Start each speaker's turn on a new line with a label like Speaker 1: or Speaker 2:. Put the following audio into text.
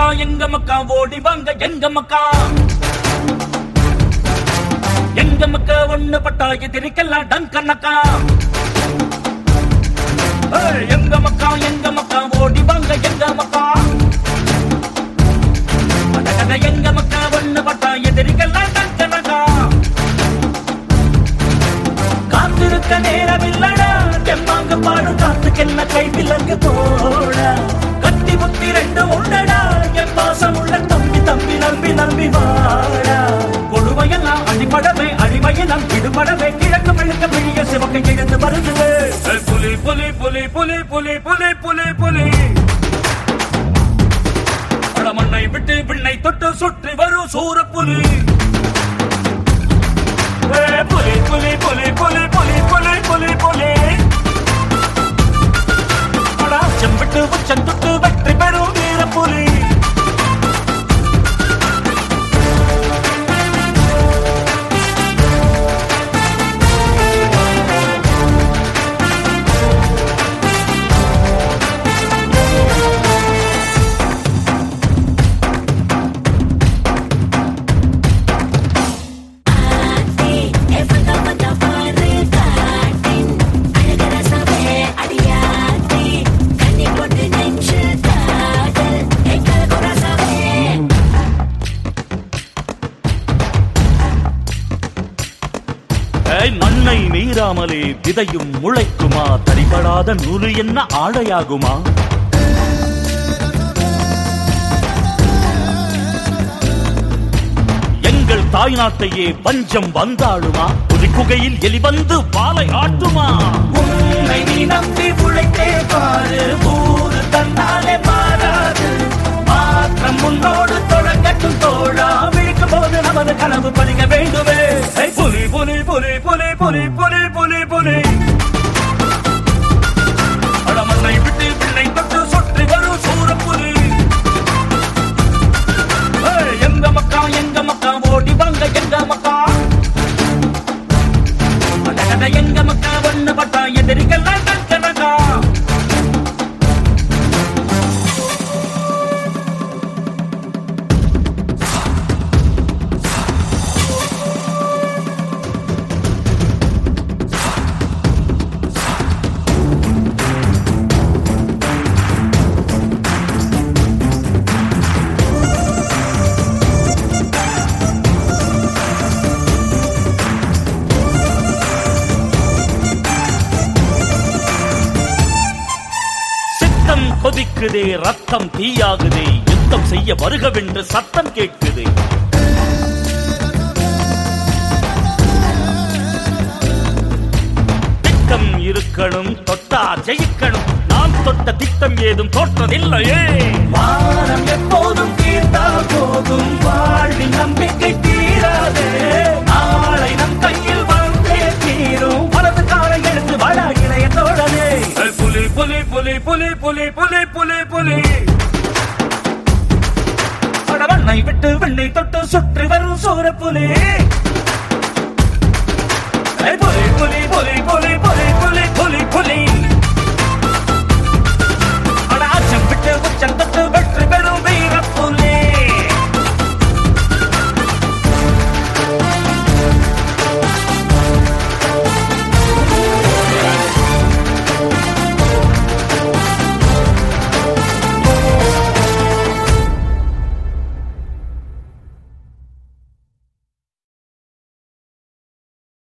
Speaker 1: எங்க மக்கா ஓடி வாங்க எங்க மக்கா எங்க மக்கா ஒண்ணு பட்டா எதிரிக்கெல்லாம் டங்கனக்கா ஏய், எங்க மக்கா எங்க மக்கா ஓடி வாங்க எங்க மக்கா அடடட, எங்க மக்கா ஒண்ணு பட்டா எதிரிக்கெல்லாம் டங்கனக்கா காத்திருக்க நேரமில்லடா தெம்மாங்க பாடும் காத்துக்கென்ன கை விலங்கு போட கத்தி புத்தி ரெண்டு உண்டடா என் பாசம் உள்ள தம்பி தம்பி நம்பி நம்பி வாடா கொடுமையெல்லாம் அடிபடவே அடிமையெல்லாம் விடுபடவே கிழக்கு மெழுக்க பிழிய சிவக்க எழுந்து வருது ஏய், புலி புலி புலி புலி புலி புலி புலி புலி மண்ணை விட்டு விண்ணை தொட்டு சுற்றி வரும் சூரப்புலி ஏய், புலி புலி புலி புலி புலி புலி புலி புலி அடா, செம்பிட்டு உச்சம் தொட்டு வெற்றி பெறும் வீர புலி
Speaker 2: ஆத்தி எவங்க வந்த பாரு காட்டின் அழகர சபே அடியாத்தி கண்ணி போட்டு நெஞ்சு காதல் எங்கள் குர சபே
Speaker 1: ஏய், மண்ணை மீறாமலே விதையும் முளைக்குமா தடிபடாத நூறு என்ன ஆடையாகுமா எங்கள் தாய்நாட்டையே பஞ்சம் வந்தாளுமா புலிக்குகையில் எலி வந்து பாலை ஆட்டுமா உன்னை நீ நம்பி உழைத்தே பாரு ஊரு தன்னாலே மாறாது மாற்றம் முன்னோடு தொடங்கட்டும் தோழா விழிக்கும் போது நமது கனவு பலிக்க வேண்டுமே ஏய், புலி புலி புலி புலி புலி புலி புலி புலி அடமண்ணை விட்டு பிள்ளை தொட்டு சுற்றி வரும் சூரப்புலி ஏய், எங்க மக்கா எங்க மக்கா ஓடி வாங்க எங்க மக்கா அடடட, எங்க மக்கா ஒண்ணு பட்டா எதிரிகள்லாம் கணக்கா சித்தம் கொதிக்குதே ரத்தம் தீயாகுதே யுத்தம் செய்ய வருகவென்று சத்தம் கேட்குதே திட்டம் இருக்கணும் தொட்டா ஜெயிக்கணும் நாம் தொட்ட திட்டம் ஏதும் தோற்றதில்லையே வானம் எப்போதும் தீர்ந்தால் போதும் வாழ்வின் நம்பிக்கை தீராதே நாளை நம் கையில் வந்தே தீரும் வலது காலை எடுத்து வட இளைய தோழனே புலி புலி புலி புலி புலி புலி புலி புலி படவண்ணை விட்டு வெண்ணை தொட்டு சுற்றி வரும் சோர புலி புலி புலி புலி